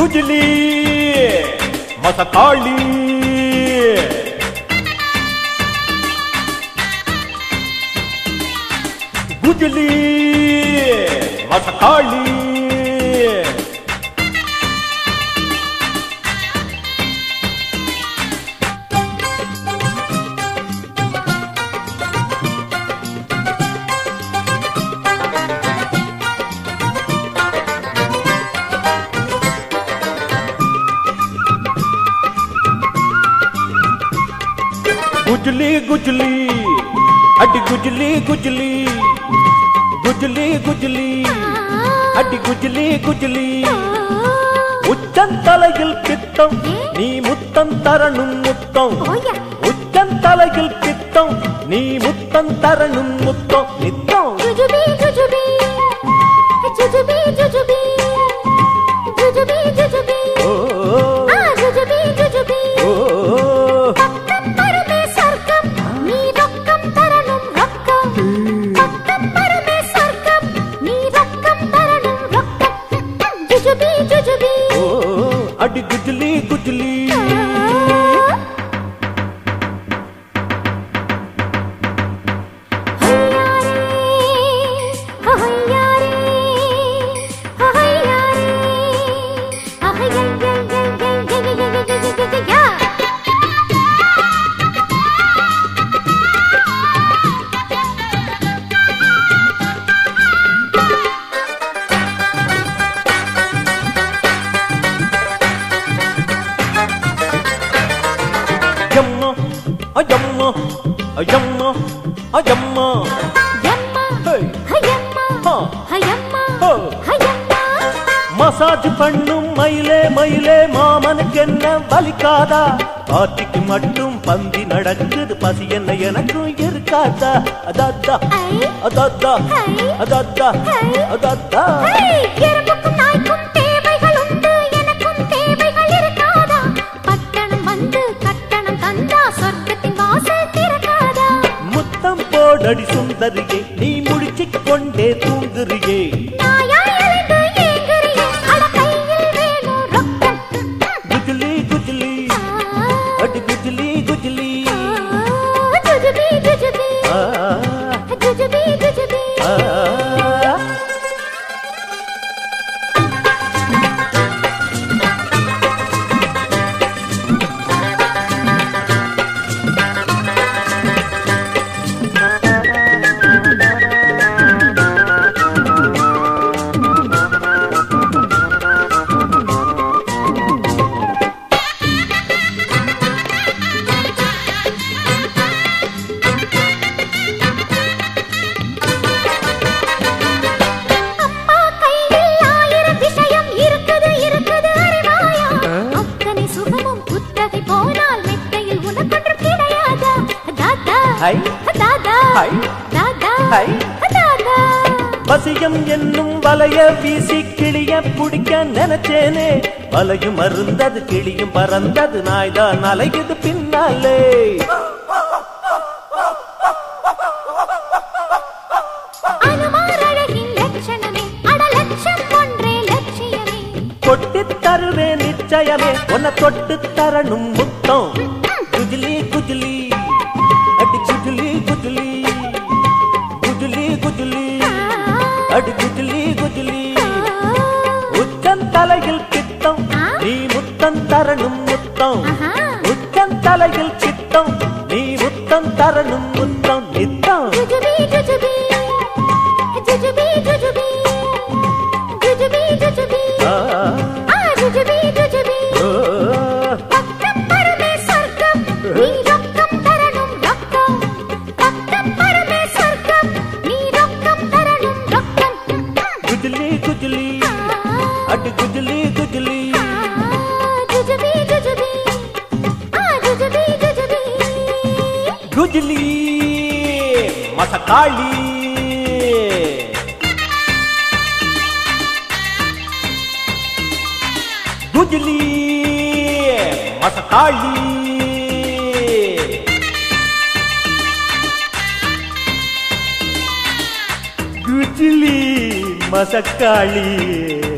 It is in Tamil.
குஜிலி மசக்காளி குஜிலி மசக்காளி குஜ்லி குஜ்லி அடி குஜ்லி குஜ்லி குஜ்லி குஜ்லி அடி குஜ்லி குஜ்லி உச்சந்தலையில் பித்தம் நீ முத்தம் தரணும் முத்தம் ஓயா உச்சந்தலையில் பித்தம் நீ முத்தம் தரணும் முத்தம் நித்தம் ஜுஜுபி ஜுஜுபி ஜுஜுபி ஜுஜுபி ஜுஜுபி ஜுஜுபி ஓ ஆ ஜுஜுபி ஜுஜுபி ஓ பக்கம் பரமே சொர்க்கம் நீ ரொக்கம் தரணும் ரொக்கம் பக்கம் பரமே சொர்க்கம் நீ ரொக்கம் தரணும் ரொக்கம் ஜுஜுபி ஜுஜுபி ஓ அடி குஜ்லி குஜ்லி அஜம்மா அஜம்மா அஜம்மா அஜம்மா ஹேய் ஹா ஹோ மசாஜ் பண்ணும் மயிலே மயிலே மாமனுக்கு என்ன வலிக்காதா பாட்டிக்கு மட்டும் பந்தி நடக்குது பசி என்ன எனக்கும் இருக்காதா அதாத்தா அதாத்தா அதாத்தா அதாத்தா எறும்புக்கும் நாய்க்கும் தேவைகள் உண்டு எனக்கும் தேவைகள் இருக்காதா பட்டணம் வந்து கட்டணம் தந்தா சொர்க்கத்தின் வாசல் திறக்காதா முத்தம் போடடி சுந்தரியே நீ முடிச்சிக் கொண்டே தூங்குறியே நாயா எழுந்து ஏங்குறியே அட கையில் வேணும் ரொக்கம் குஜ்லி குஜ்லி ஆ, அடி குஜ்லி குஜ்லி ஆ, ஜுஜுபி ஜுஜுபி ஆ ஜுஜுபி ஜுஜுபி ஆ அம்மா கையில் ஆயிரம் விஷயம் இருக்குது இருக்குது அறிவாயா அத்தனை சுகமும் புத்தகை போனால் மெத்தையில் உனக்கொன்று கிடையாதா தாதா ஹை. தாதா ஹை. தாதா ஹை. தாதா வசியம் என்னும் வலைய வீசி கிளிய பிடிக்க நினைச்சேனே வலையும் அருந்தது கிளியும் பறந்தது நாய்தான் அலையுது பின்னாலே அனுமார் அழகின் லட்சணமே அட லட்சம் ஒன்றே லட்சியமே கொட்டித் தருவேன் நிச்சயமே உன்னை தொட்டு தரணும் முத்தம் குஜ்லி குஜ்லி அடி குஜ்லி குஜ்லி குஜ்லி குஜ்லி அடி குஜ்லி குஜ்லி உச்சம் தலையில் சித்தம் நீ முத்தம் தரணும் முத்தம் ஆஹா. உச்சம் தலையில் சித்தம் நீ முத்தம் தரணும் முத்தம் நித்தம் ஜுஜுபி ஜுஜுபி ஜுஜுபி ஜுஜுபி ஜுஜுபி ஜுஜுபி ஆ, ஆ ஜுஜுபி ஜுஜுபி ஓ, பக்கம் பரமே சொர்க்கம் நீ ரொக்கம் தரணும் ரொக்கம் பக்கம் பரமே சொர்க்கம் நீ ரொக்கம் தரணும் ரொக்கம் குஜ்லி குஜ்லி அடி குஜ்லி குஜ்லி ஜுஜுபி ஜுஜுபி ஆ ஜுஜுபி ஜுஜுபி குஜ்லி மசக்காளி குஜ்லி மசக்காளி குஜ்லி மசக்காளி